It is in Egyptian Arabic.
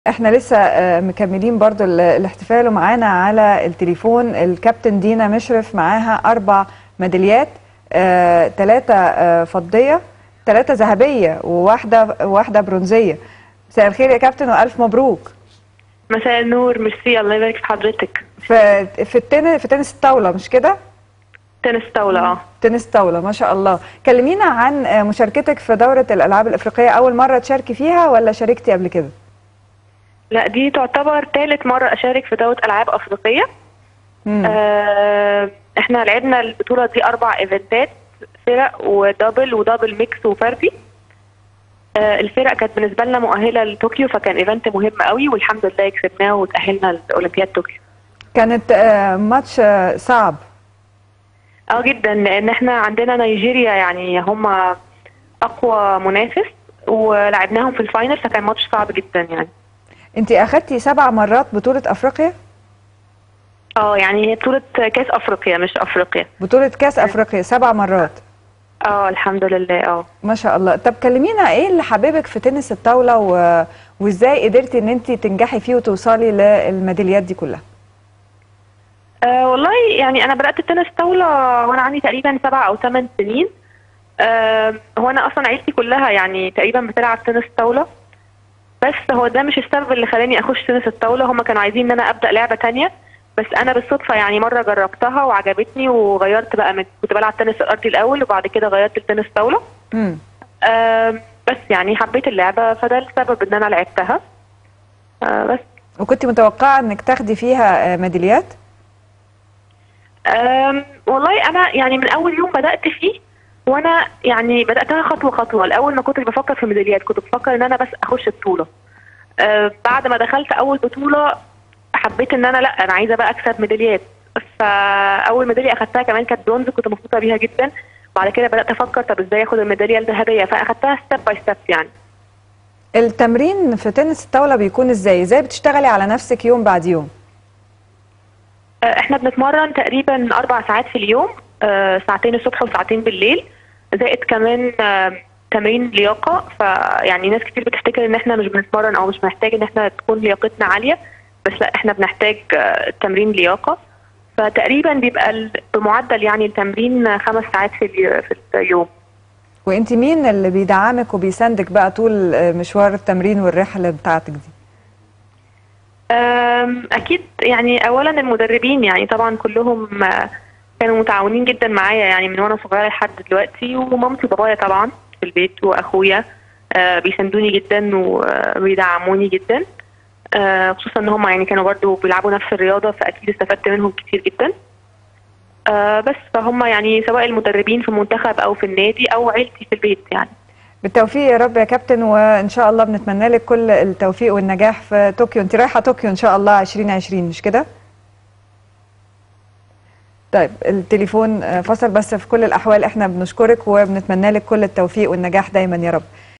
احنا لسه آه، مكملين برضو ال- الاحتفال ومعانا على التليفون الكابتن دينا مشرف معاها اربع ميداليات ثلاثة فضية ثلاثة ذهبية وواحدة واحدة برونزية مساء الخير يا كابتن والف مبروك مساء النور ميرسي الله يبارك في حضرتك في في التنس في تنس الطاولة مش كده؟ تنس طاولة اه تنس طاولة ما شاء الله كلمينا عن آه، مشاركتك في دورة الألعاب الأفريقية أول مرة تشاركي فيها ولا شاركتي قبل كده؟ لا دي تعتبر ثالث مرة أشارك في دورة ألعاب أفريقية مم. آه احنا لعبنا البطولة دي أربع إيفنتات فرق ودبل ودبل ميكس وفردي آه الفرق كانت بالنسبة لنا مؤهلة لطوكيو فكان إيفنت مهم قوي والحمد لله كسبناه وتأهلنا لأولمبياد طوكيو كانت آه، ماتش آه، صعب اه جدا لأن احنا عندنا نيجيريا يعني هم أقوى منافس ولعبناهم في الفاينل فكان ماتش صعب جدا يعني انت اخدتي سبع مرات بطولة افريقيا اه يعني هي بطولة كأس أفريقيا مش أفريقيا بطولة كاس افريقيا سبع مرات اه الحمد لله اه ما شاء الله طب كلمينا ايه اللي حببك في تنس الطاولة و... وازاي قدرتي ان انت تنجحي فيه وتوصلي للميداليات دي كلها آه والله يعني انا بدات التنس طاوله وانا عندي تقريبا سبع او ثمان سنين آه هو انا اصلا عيلتي كلها يعني تقريبا بتلعب تنس طاوله بس هو ده مش السبب اللي خلاني اخش تنس الطاوله هم كانوا عايزين ان انا ابدا لعبه تانية بس انا بالصدفه يعني مره جربتها وعجبتني وغيرت بقى من كنت بلعب تنس الارضي الاول وبعد كده غيرت التنس طاوله امم آه بس يعني حبيت اللعبه فده السبب ان انا لعبتها آه بس وكنت متوقعة انك تاخدي فيها آه، ميداليات أم والله انا يعني من اول يوم بدات فيه وانا يعني بداتها خطوه خطوه الاول ما كنتش بفكر في ميداليات كنت بفكر ان انا بس اخش بطوله أه بعد ما دخلت اول بطوله حبيت ان انا لا انا عايزه بقى اكسب ميداليات فاول ميداليه اخدتها كمان كانت برونز كنت مبسوطه بيها جدا بعد كده بدات افكر طب ازاي اخد الميداليه الذهبيه فاخدتها ستيب باي ستيب يعني التمرين في تنس الطاولة بيكون ازاي ازاي بتشتغلي على نفسك يوم بعد يوم آه، احنا بنتمرن تقريبا اربع ساعات في اليوم آه، ساعتين الصبح وساعتين بالليل زائد كمان آه، تمرين لياقه فيعني ناس كتير بتفتكر ان احنا مش بنتمرن او مش محتاج ان احنا تكون لياقتنا عاليه بس لا احنا بنحتاج آه، تمرين لياقه فتقريبا بيبقى ال- بمعدل يعني التمرين خمس ساعات في الي- في اليوم وانت مين اللي بيدعمك وبيساندك بقى طول آه، مشوار التمرين والرحلة بتاعتك دي أم، اكيد يعني اولا المدربين يعني طبعا كلهم آه، كانوا متعاونين جدا معايا يعني من وانا صغيره لحد دلوقتي ومامتي وبابايا طبعا في البيت واخويا آه، بيساندوني جدا وبيدعموني جدا آه، خصوصا ان هم يعني كانوا برضو بيلعبوا نفس الرياضه فاكيد استفدت منهم كتير جدا آه، بس فهم يعني سواء المدربين في المنتخب او في النادي او عيلتي في البيت يعني بالتوفيق يا رب يا كابتن وان شاء الله بنتمنى لك كل التوفيق والنجاح في طوكيو انت رايحه طوكيو ان شاء الله 2020 مش كده طيب التليفون آه، فصل بس في كل الاحوال احنا بنشكرك وبنتمنى لك كل التوفيق والنجاح دايما يا رب